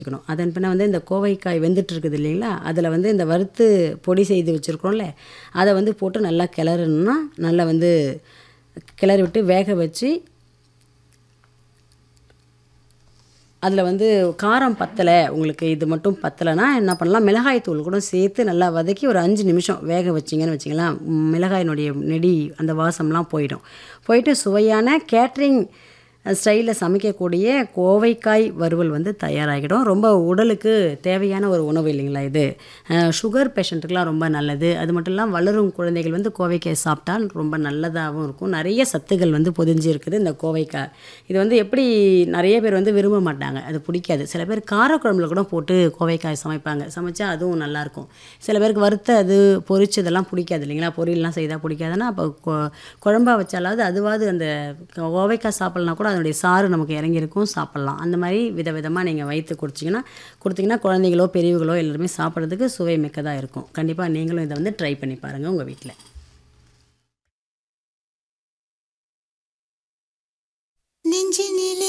வச்சுக்கணும் அதன் பின்ன வந்து இந்த கோவைக்காய் வெந்துட்டு இருக்குது இல்லைங்களா அதில் வந்து இந்த வறுத்து பொடி செய்து வச்சுருக்கோம்ல அதை வந்து போட்டு நல்லா கிளறணும்னா நல்லா வந்து கிளறி விட்டு வேக வச்சு அதில் வந்து காரம் பத்தலை உங்களுக்கு இது மட்டும் பத்தலைன்னா என்ன பண்ணலாம் மிளகாய் தூள் கூட சேர்த்து நல்லா வதக்கி ஒரு அஞ்சு நிமிஷம் வேக வச்சிங்கன்னு வச்சிங்களேன் மிளகாயினுடைய நெடி அந்த வாசம்லாம் போயிடும் போயிட்டு சுவையான கேட்ரிங் ஸ்டைலில் சமைக்கக்கூடிய கோவைக்காய் வறுவல் வந்து தயாராகிடும் ரொம்ப உடலுக்கு தேவையான ஒரு உணவு இல்லைங்களா இது அஹ் சுகர் பேஷண்ட்டுக்கெலாம் ரொம்ப நல்லது அது மட்டும் இல்லாமல் வளரும் குழந்தைகள் வந்து கோவைக்காய் சாப்பிட்டால் ரொம்ப நல்லதாகவும் இருக்கும் நிறைய சத்துக்கள் வந்து பொதிஞ்சு இருக்குது இந்த கோவைக்காய் இது வந்து எப்படி நிறைய பேர் வந்து விரும்ப மாட்டாங்க அது பிடிக்காது சில பேர் காரக்குழம்புல கூட போட்டு கோவைக்காய் சமைப்பாங்க சமைச்சா அதுவும் நல்லாயிருக்கும் சில பேருக்கு வறுத்த அது பொரிச்சதெல்லாம் பிடிக்காது இல்லைங்களா பொரியல்லாம் செய்தால் பிடிக்காதுன்னா அப்போ கொ- குழம்பா வச்சாலாவது அதுவாது அந்த கோவைக்காய் சாப்பிட்லனா கூட அதனுடைய சாறு நமக்கு இறங்கியிருக்கும் சாப்பிட்லாம் அந்த மாதிரி விதவிதமாக நீங்கள் வைத்து குடிச்சிங்கன்னா கொடுத்தீங்கன்னா குழந்தைகளோ பெரியவங்களோ எல்லாருமே சாப்பிட்றதுக்கு சுவை மிக்கதாக இருக்கும் கண்டிப்பாக நீங்களும் இதை வந்து ட்ரை பண்ணி பாருங்கள் உங்கள் வீட்டில் நெஞ்சினில்